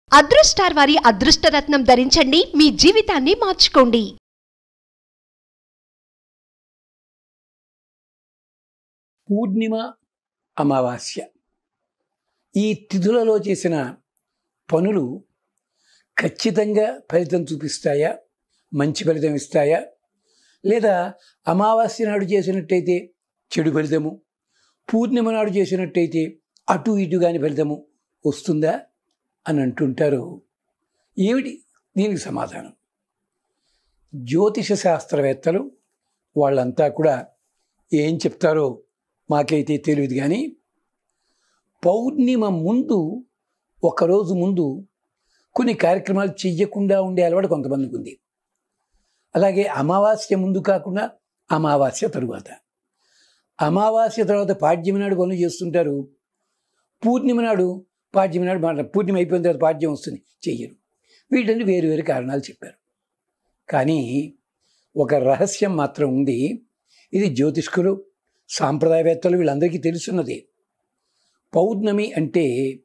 అదృష్టార్ వారి అదృష్టరత్నం ధరించండి మీ జీవితాన్ని మార్చుకోండి పూర్ణిమ అమావాస్య ఈ తిథులలో చేసిన పనులు ఖచ్చితంగా ఫలితం చూపిస్తాయా మంచి ఫలితం ఇస్తాయా లేదా అమావాస్య నాడు చేసినట్టయితే చెడు ఫలితము పూర్ణిమ నాడు చేసినట్టయితే అటు ఇటు కాని ఫలితము వస్తుందా అని అంటుంటారు ఏమిటి దీనికి సమాధానం జ్యోతిష శాస్త్రవేత్తలు వాళ్ళంతా కూడా ఏం చెప్తారో మాకైతే తెలియదు కానీ పౌర్ణిమ ముందు ఒకరోజు ముందు కొన్ని కార్యక్రమాలు చెయ్యకుండా ఉండే అలవాటు కొంతమందికి ఉంది అలాగే అమావాస్య ముందు కాకుండా అమావాస్య తరువాత అమావాస్య తర్వాత పాడ్యమి నాడు పనులు చేస్తుంటారు పూర్ణిమ నాడు పాడ్యమి నాడు మాట పూర్ణిమ అయిపోయిన తర్వాత పాడ్యం వస్తుంది చెయ్యరు వీటన్ని వేరు వేరు కారణాలు చెప్పారు కానీ ఒక రహస్యం మాత్రం ఉంది ఇది జ్యోతిష్కులు సాంప్రదాయవేత్తలు వీళ్ళందరికీ తెలుసున్నదే పౌర్ణమి అంటే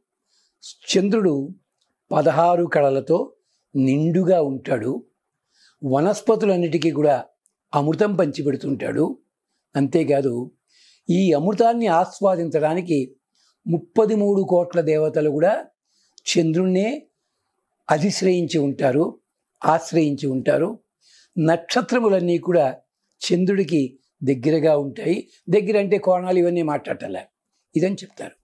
చంద్రుడు పదహారు కళలతో నిండుగా ఉంటాడు వనస్పతులన్నిటికీ కూడా అమృతం పంచిపెడుతుంటాడు అంతేకాదు ఈ అమృతాన్ని ఆస్వాదించడానికి ముప్పది మూడు కోట్ల దేవతలు కూడా చంద్రుణ్ణే అధిశ్రయించి ఉంటారు ఆశ్రయించి ఉంటారు నక్షత్రములన్నీ కూడా చంద్రుడికి దగ్గరగా ఉంటాయి దగ్గర అంటే కోణాలు ఇవన్నీ మాట్లాడటలే ఇదని చెప్తారు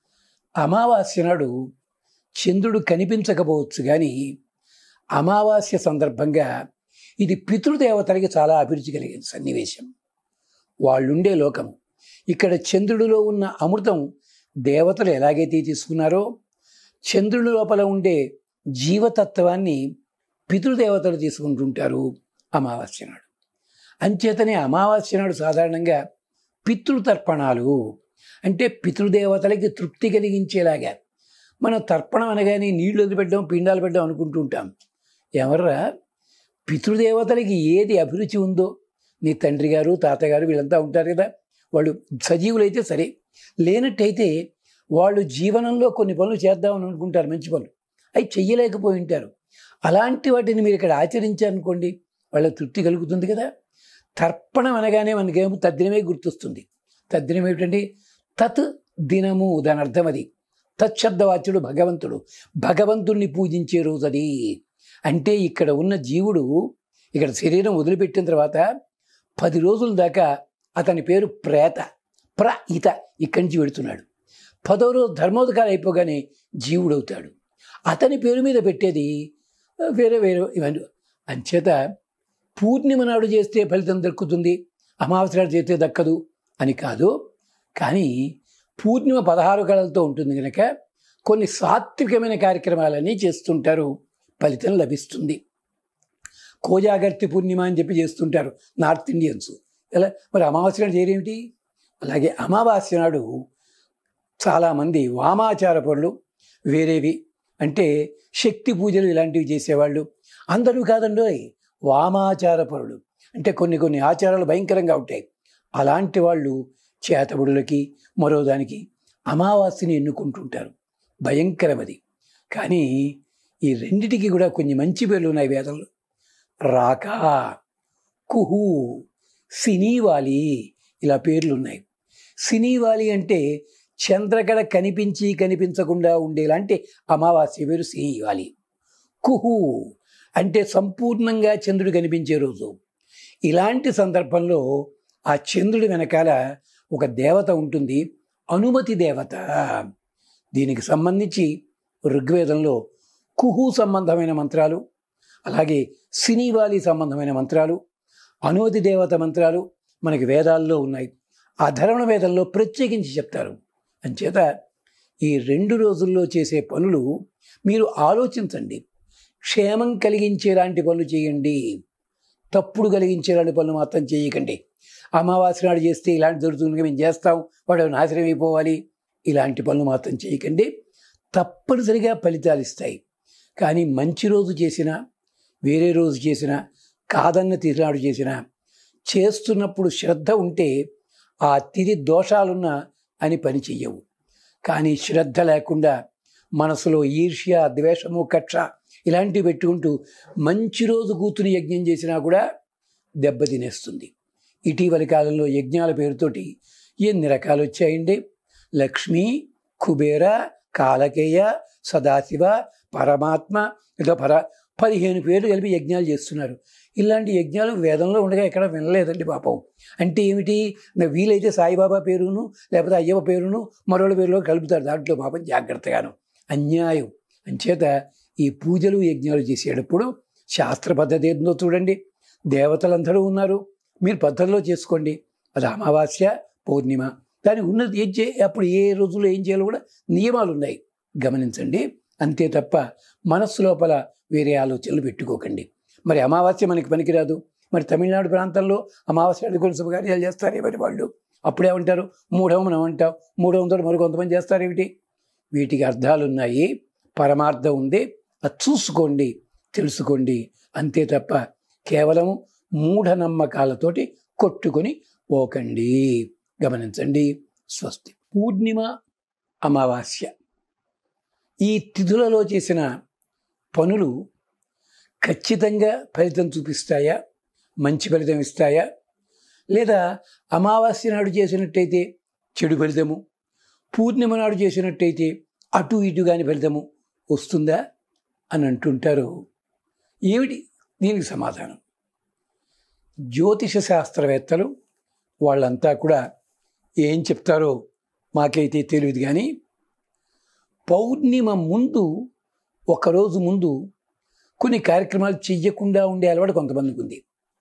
అమావాస్య నాడు చంద్రుడు కనిపించకపోవచ్చు కానీ అమావాస్య సందర్భంగా ఇది పితృదేవతలకి చాలా అభిరుచి కలిగిన సన్నివేశం వాళ్ళుండే లోకము ఇక్కడ చంద్రుడిలో ఉన్న అమృతం దేవతలు ఎలాగైతే తీసుకున్నారో చంద్రుడి లోపల ఉండే జీవతత్వాన్ని పితృదేవతలు తీసుకుంటుంటారు అమావాస్య నాడు అంచేతనే అమావాస్య నాడు సాధారణంగా పితృతర్పణాలు అంటే పితృదేవతలకి తృప్తి కలిగించేలాగా మనం తర్పణం అనగానే నీళ్లు వదిలిపెట్టడం పిండాలు పెట్టడం అనుకుంటూ ఉంటాం ఎవర్రా పితృదేవతలకి ఏది అభిరుచి ఉందో నీ తండ్రి గారు తాతగారు వీళ్ళంతా ఉంటారు కదా వాళ్ళు సజీవులైతే సరే లేనట్టయితే వాళ్ళు జీవనంలో కొన్ని పనులు చేద్దామని అనుకుంటారు మంచి పనులు అవి చెయ్యలేకపోయి ఉంటారు అలాంటి వాటిని మీరు ఇక్కడ ఆచరించారనుకోండి వాళ్ళకి తృప్తి కలుగుతుంది కదా తర్పణం అనగానే మనకేమో తద్దినమే గుర్తొస్తుంది తద్దినం ఏమిటండి తత్ దినము దాని అర్థం అది తచ్చబ్దవాచ్యుడు భగవంతుడు భగవంతుణ్ణి పూజించే రోజు అది అంటే ఇక్కడ ఉన్న జీవుడు ఇక్కడ శరీరం వదిలిపెట్టిన తర్వాత పది రోజుల దాకా అతని పేరు ప్రేత ప్ర ఇత ఇక్కడి నుంచి పెడుతున్నాడు పదో రోజు ధర్మోదకాలు అయిపోగానే జీవుడవుతాడు అతని పేరు మీద పెట్టేది వేరే వేరే ఇవన్నీ అంచేత పూర్ణిమ నాడు చేస్తే ఫలితం దక్కుతుంది అమావాస్య నాడు చేస్తే దక్కదు అని కాదు కానీ పూర్ణిమ పదహారు కళలతో ఉంటుంది కనుక కొన్ని సాత్వికమైన కార్యక్రమాలన్నీ చేస్తుంటారు ఫలితం లభిస్తుంది కోజాగర్తి పూర్ణిమ అని చెప్పి చేస్తుంటారు నార్త్ ఇండియన్స్ ఎలా మరి అమావాస్య నాడు చేయరేమిటి అలాగే అమావాస్య నాడు చాలామంది వామాచార పనులు వేరేవి అంటే శక్తి పూజలు ఇలాంటివి చేసేవాళ్ళు అందరూ కాదండి వామాచార పరులు అంటే కొన్ని కొన్ని ఆచారాలు భయంకరంగా ఉంటాయి అలాంటి వాళ్ళు చేతబడులకి మరో దానికి అమావాస్యని ఎన్నుకుంటుంటారు భయంకరమది కానీ ఈ రెండిటికి కూడా కొన్ని మంచి పేర్లు ఉన్నాయి వేదంలో రాక కుహు సినీవాలి ఇలా పేర్లు ఉన్నాయి సినీవాలి అంటే చంద్రకళ కనిపించి కనిపించకుండా ఉండేలాంటి అమావాస్య పేరు సినీవాలి కుహు అంటే సంపూర్ణంగా చంద్రుడు కనిపించే రోజు ఇలాంటి సందర్భంలో ఆ చంద్రుడి వెనకాల ఒక దేవత ఉంటుంది అనుమతి దేవత దీనికి సంబంధించి ఋగ్వేదంలో కుహు సంబంధమైన మంత్రాలు అలాగే సినీవాలి సంబంధమైన మంత్రాలు అనుమతి దేవత మంత్రాలు మనకి వేదాల్లో ఉన్నాయి ఆ ధర్మ వేదంలో ప్రత్యేకించి చెప్తారు అంచేత ఈ రెండు రోజుల్లో చేసే పనులు మీరు ఆలోచించండి క్షేమం కలిగించేలాంటి పనులు చేయండి తప్పుడు కలిగించేలాంటి పనులు మాత్రం చేయకండి అమావాస్య నాడు చేస్తే ఇలాంటి జరుగుతుంది మేము చేస్తాం వాడు నాశనం అయిపోవాలి ఇలాంటి పనులు మాత్రం చేయకండి తప్పనిసరిగా ఫలితాలు ఇస్తాయి కానీ మంచి రోజు చేసినా వేరే రోజు చేసినా కాదన్న తిరినాడు చేసినా చేస్తున్నప్పుడు శ్రద్ధ ఉంటే ఆ తిరి దోషాలున్న అని పని చెయ్యవు కానీ శ్రద్ధ లేకుండా మనసులో ఈర్ష్య ద్వేషము కక్ష ఇలాంటివి పెట్టుకుంటూ మంచి రోజు కూతుని యజ్ఞం చేసినా కూడా దెబ్బ తినేస్తుంది ఇటీవలి కాలంలో యజ్ఞాల పేరుతోటి ఎన్ని రకాలు వచ్చాయండి లక్ష్మి కుబేర కాలకేయ సదాశివ పరమాత్మ ఏదో పర పదిహేను పేర్లు కలిపి యజ్ఞాలు చేస్తున్నారు ఇలాంటి యజ్ఞాలు వేదంలో ఉండగా ఎక్కడ వినలేదండి పాపం అంటే ఏమిటి నా వీలైతే సాయిబాబా పేరును లేకపోతే అయ్యప్ప పేరును మరోళ్ళ పేరులో కలుపుతారు దాంట్లో పాపం జాగ్రత్తగాను అన్యాయం అంచేత ఈ పూజలు యజ్ఞాలు చేసేటప్పుడు శాస్త్ర పద్ధతి ఏందో చూడండి దేవతలందరూ ఉన్నారు మీరు పద్ధతిలో చేసుకోండి అది అమావాస్య పౌర్ణిమ దానికి ఉన్నది ఏం చే అప్పుడు ఏ రోజుల్లో ఏం చేయాలో కూడా నియమాలు ఉన్నాయి గమనించండి అంతే తప్ప మనస్సు లోపల వేరే ఆలోచనలు పెట్టుకోకండి మరి అమావాస్య మనకి పనికిరాదు మరి తమిళనాడు ప్రాంతంలో అమావాస్య కొన్ని శుభకార్యాలు చేస్తారు మరి వాళ్ళు అప్పుడేమంటారు మూడవ మనం అంటాం మూడవంతో మరి కొంతమంది చేస్తారేమిటి వీటికి అర్థాలు ఉన్నాయి పరమార్థం ఉంది అది చూసుకోండి తెలుసుకోండి అంతే తప్ప కేవలం మూఢనమ్మకాలతోటి కొట్టుకొని పోకండి గమనించండి స్వస్తి పూర్ణిమ అమావాస్య ఈ తిథులలో చేసిన పనులు ఖచ్చితంగా ఫలితం చూపిస్తాయా మంచి ఫలితం ఇస్తాయా లేదా అమావాస్య నాడు చేసినట్టయితే చెడు ఫలితము పూర్ణిమ నాడు చేసినట్టయితే అటు ఇటు కాని ఫలితము వస్తుందా అని అంటుంటారు ఏమిటి దీనికి సమాధానం జ్యోతిష శాస్త్రవేత్తలు వాళ్ళంతా కూడా ఏం చెప్తారో మాకైతే తెలియదు కానీ పౌర్ణిమ ముందు ఒకరోజు ముందు కొన్ని కార్యక్రమాలు చెయ్యకుండా ఉండే అలవాటు కొంతమందికి ఉంది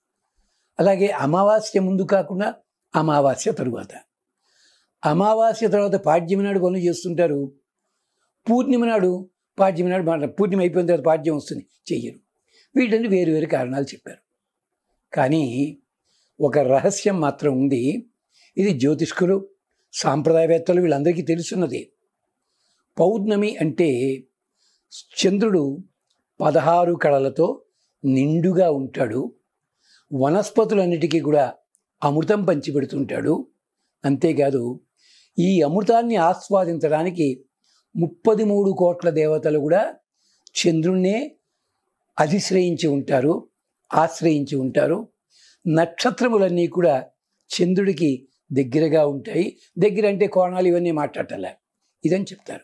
అలాగే అమావాస్య ముందు కాకుండా అమావాస్య తరువాత అమావాస్య తర్వాత పాడ్యమి నాడు పనులు చేస్తుంటారు పూర్ణిమ నాడు పాడ్యమి నాడు మాట పూర్ణిమ అయిపోయిన తర్వాత పాడ్యం వస్తుంది చెయ్యరు వీటిని వేరు వేరు కారణాలు చెప్పారు కానీ ఒక రహస్యం మాత్రం ఉంది ఇది జ్యోతిష్కులు సాంప్రదాయవేత్తలు వీళ్ళందరికీ తెలుసున్నది పౌర్ణమి అంటే చంద్రుడు పదహారు కళలతో నిండుగా ఉంటాడు వనస్పతులన్నిటికీ కూడా అమృతం పంచిపెడుతుంటాడు అంతేకాదు ఈ అమృతాన్ని ఆస్వాదించడానికి ముప్పది మూడు కోట్ల దేవతలు కూడా చంద్రుణ్ణే అధిశ్రయించి ఉంటారు ఆశ్రయించి ఉంటారు నక్షత్రములన్నీ కూడా చంద్రుడికి దగ్గరగా ఉంటాయి దగ్గర అంటే కోణాలు ఇవన్నీ మాట్లాడటలే ఇదని చెప్తారు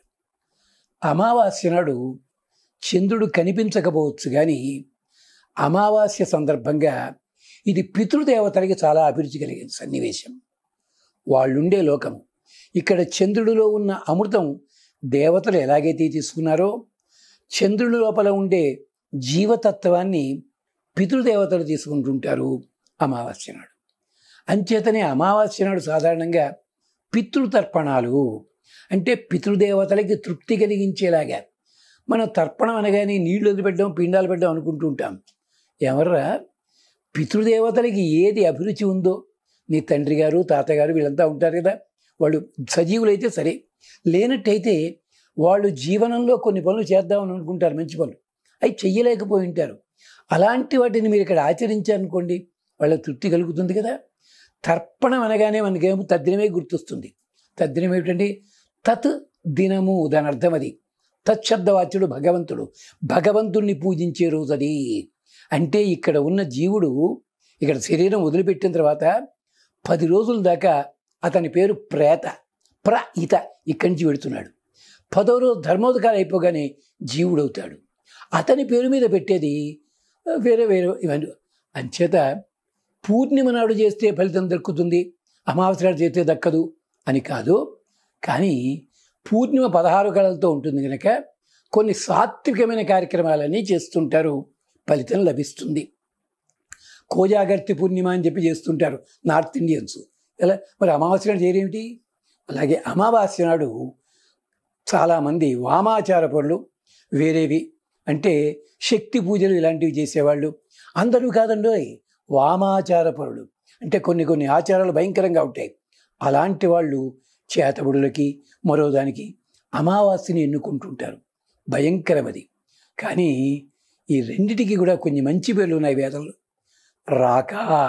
అమావాస్య నాడు చంద్రుడు కనిపించకపోవచ్చు కానీ అమావాస్య సందర్భంగా ఇది పితృదేవతలకి చాలా అభిరుచి కలిగిన సన్నివేశం వాళ్ళుండే లోకము ఇక్కడ చంద్రుడిలో ఉన్న అమృతం దేవతలు ఎలాగైతే తీసుకున్నారో చంద్రుడి లోపల ఉండే జీవతత్వాన్ని పితృదేవతలు తీసుకుంటుంటారు అమావాస్య నాడు అంచేతనే అమావాస్య నాడు సాధారణంగా పితృతర్పణాలు అంటే పితృదేవతలకి తృప్తి కలిగించేలాగా మనం తర్పణం అనగానే నీళ్లు వదిలిపెట్టడం పిండాలు పెట్టడం అనుకుంటూ ఉంటాం ఎవర్రా పితృదేవతలకి ఏది అభిరుచి ఉందో నీ తండ్రి గారు తాతగారు వీళ్ళంతా ఉంటారు కదా వాళ్ళు సజీవులైతే సరే లేనట్టయితే వాళ్ళు జీవనంలో కొన్ని పనులు చేద్దామని అనుకుంటారు మంచి పనులు అవి చెయ్యలేకపోయి ఉంటారు అలాంటి వాటిని మీరు ఇక్కడ ఆచరించారనుకోండి వాళ్ళకి తృప్తి కలుగుతుంది కదా తర్పణం అనగానే మనకేమో తద్దినమే గుర్తొస్తుంది తద్దినం ఏమిటండి తత్ దినము దాని అర్థం అది తచ్చబ్దవాచ్యుడు భగవంతుడు భగవంతుణ్ణి పూజించే రోజు అది అంటే ఇక్కడ ఉన్న జీవుడు ఇక్కడ శరీరం వదిలిపెట్టిన తర్వాత పది రోజుల దాకా అతని పేరు ప్రేత ప్ర ఇత ఇక్కడి నుంచి పెడుతున్నాడు పదో రోజు ధర్మోదకాలు అయిపోగానే జీవుడవుతాడు అతని పేరు మీద పెట్టేది వేరే వేరే ఇవన్నీ అంచేత పూర్ణిమ నాడు చేస్తే ఫలితం దక్కుతుంది అమావాస్య నాడు చేస్తే దక్కదు అని కాదు కానీ పూర్ణిమ పదహారు కళలతో ఉంటుంది కనుక కొన్ని సాత్వికమైన కార్యక్రమాలన్నీ చేస్తుంటారు ఫలితం లభిస్తుంది కోజాగర్తి పూర్ణిమ అని చెప్పి చేస్తుంటారు నార్త్ ఇండియన్స్ ఎలా మరి అమావాస్య నాడు చేయరేమిటి అలాగే అమావాస్య నాడు చాలామంది వామాచార పనులు వేరేవి అంటే శక్తి పూజలు ఇలాంటివి చేసేవాళ్ళు అందరూ కాదండి వామాచార పరులు అంటే కొన్ని కొన్ని ఆచారాలు భయంకరంగా ఉంటాయి అలాంటి వాళ్ళు చేతబడులకి మరో దానికి అమావాస్యని ఎన్నుకుంటుంటారు భయంకరమది కానీ ఈ రెండిటికి కూడా కొన్ని మంచి పేర్లు ఉన్నాయి వేదంలో రాక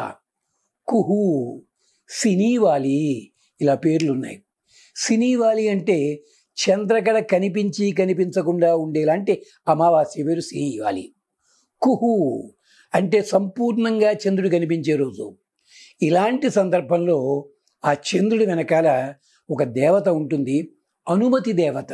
కుహు సినీవాలి ఇలా పేర్లు ఉన్నాయి సినీవాలి అంటే చంద్రకళ కనిపించి కనిపించకుండా ఉండేలాంటి అమావాస్య పేరు శ్రీవాలి కుహు అంటే సంపూర్ణంగా చంద్రుడు కనిపించే రోజు ఇలాంటి సందర్భంలో ఆ చంద్రుడి వెనకాల ఒక దేవత ఉంటుంది అనుమతి దేవత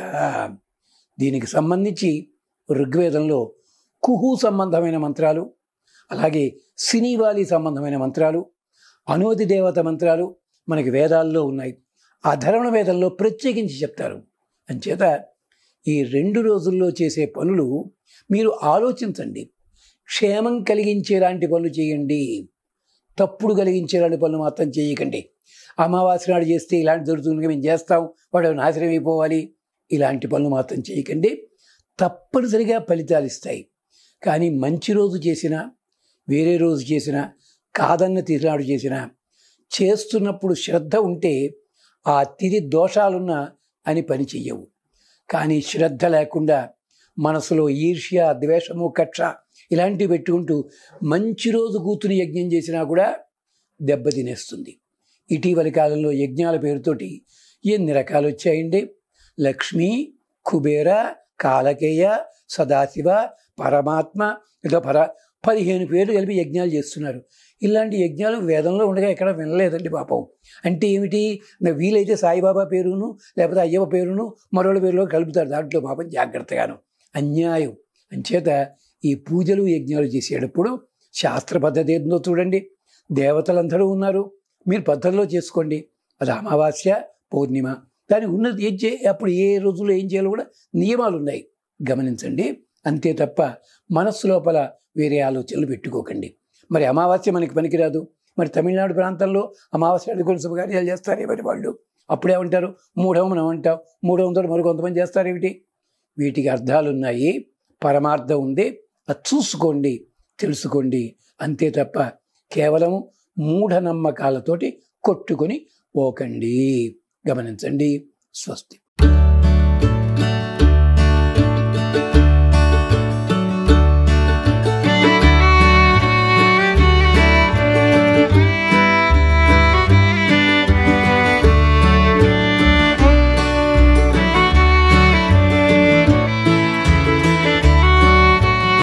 దీనికి సంబంధించి ఋగ్వేదంలో కుహు సంబంధమైన మంత్రాలు అలాగే సినీవాలి సంబంధమైన మంత్రాలు అనుమతి దేవత మంత్రాలు మనకి వేదాల్లో ఉన్నాయి ఆ ధర్మ వేదంలో ప్రత్యేకించి చెప్తారు అంచేత ఈ రెండు రోజుల్లో చేసే పనులు మీరు ఆలోచించండి క్షేమం కలిగించేలాంటి పనులు చేయండి తప్పుడు కలిగించేలాంటి పనులు మాత్రం చేయకండి అమావాస్య నాడు చేస్తే ఇలాంటి జరుగుతుంది మేము చేస్తాం వాడు నాశనం అయిపోవాలి ఇలాంటి పనులు మాత్రం చేయకండి తప్పనిసరిగా ఫలితాలు ఇస్తాయి కానీ మంచి రోజు చేసినా వేరే రోజు చేసినా కాదన్న తిరినాడు చేసినా చేస్తున్నప్పుడు శ్రద్ధ ఉంటే ఆ తిరి దోషాలున్నా అని పని చెయ్యవు కానీ శ్రద్ధ లేకుండా మనసులో ఈర్ష్య ద్వేషము కక్ష ఇలాంటివి పెట్టుకుంటూ మంచి రోజు కూతుని యజ్ఞం చేసినా కూడా దెబ్బతినేస్తుంది ఇటీవలి కాలంలో యజ్ఞాల పేరుతోటి ఎన్ని రకాలు వచ్చాయండి లక్ష్మి కుబేర కాలకేయ సదాశివ పరమాత్మ ఏదో పర పదిహేను పేర్లు కలిపి యజ్ఞాలు చేస్తున్నారు ఇలాంటి యజ్ఞాలు వేదంలో ఉండగా ఎక్కడ వినలేదండి పాపం అంటే ఏమిటి నా వీలైతే సాయిబాబా పేరును లేకపోతే అయ్యప్ప పేరును మరోళ్ళ పేరులో కలుపుతారు దాంట్లో పాపం జాగ్రత్తగాను అన్యాయం అంచేత ఈ పూజలు యజ్ఞాలు చేసేటప్పుడు శాస్త్ర పద్ధతి ఏందో చూడండి దేవతలందరూ ఉన్నారు మీరు పద్ధతిలో చేసుకోండి అది అమావాస్య పౌర్ణిమ దాని ఉన్నది ఏం చే అప్పుడు ఏ రోజుల్లో ఏం చేయాలో కూడా నియమాలు ఉన్నాయి గమనించండి అంతే తప్ప మనస్సు లోపల వేరే ఆలోచనలు పెట్టుకోకండి మరి అమావాస్య మనకి పనికిరాదు మరి తమిళనాడు ప్రాంతంలో అమావాస్య నాడు కొన్ని శుభకార్యాలు చేస్తారే మరి వాళ్ళు అప్పుడేమంటారు మూడవ మనం అంటాం మూడవ వందలు మరి కొంతమంది చేస్తారు ఏమిటి వీటికి అర్థాలు ఉన్నాయి పరమార్థం ఉంది అది చూసుకోండి తెలుసుకోండి అంతే తప్ప కేవలం మూఢనమ్మకాలతోటి కొట్టుకొని పోకండి గమనించండి స్వస్తి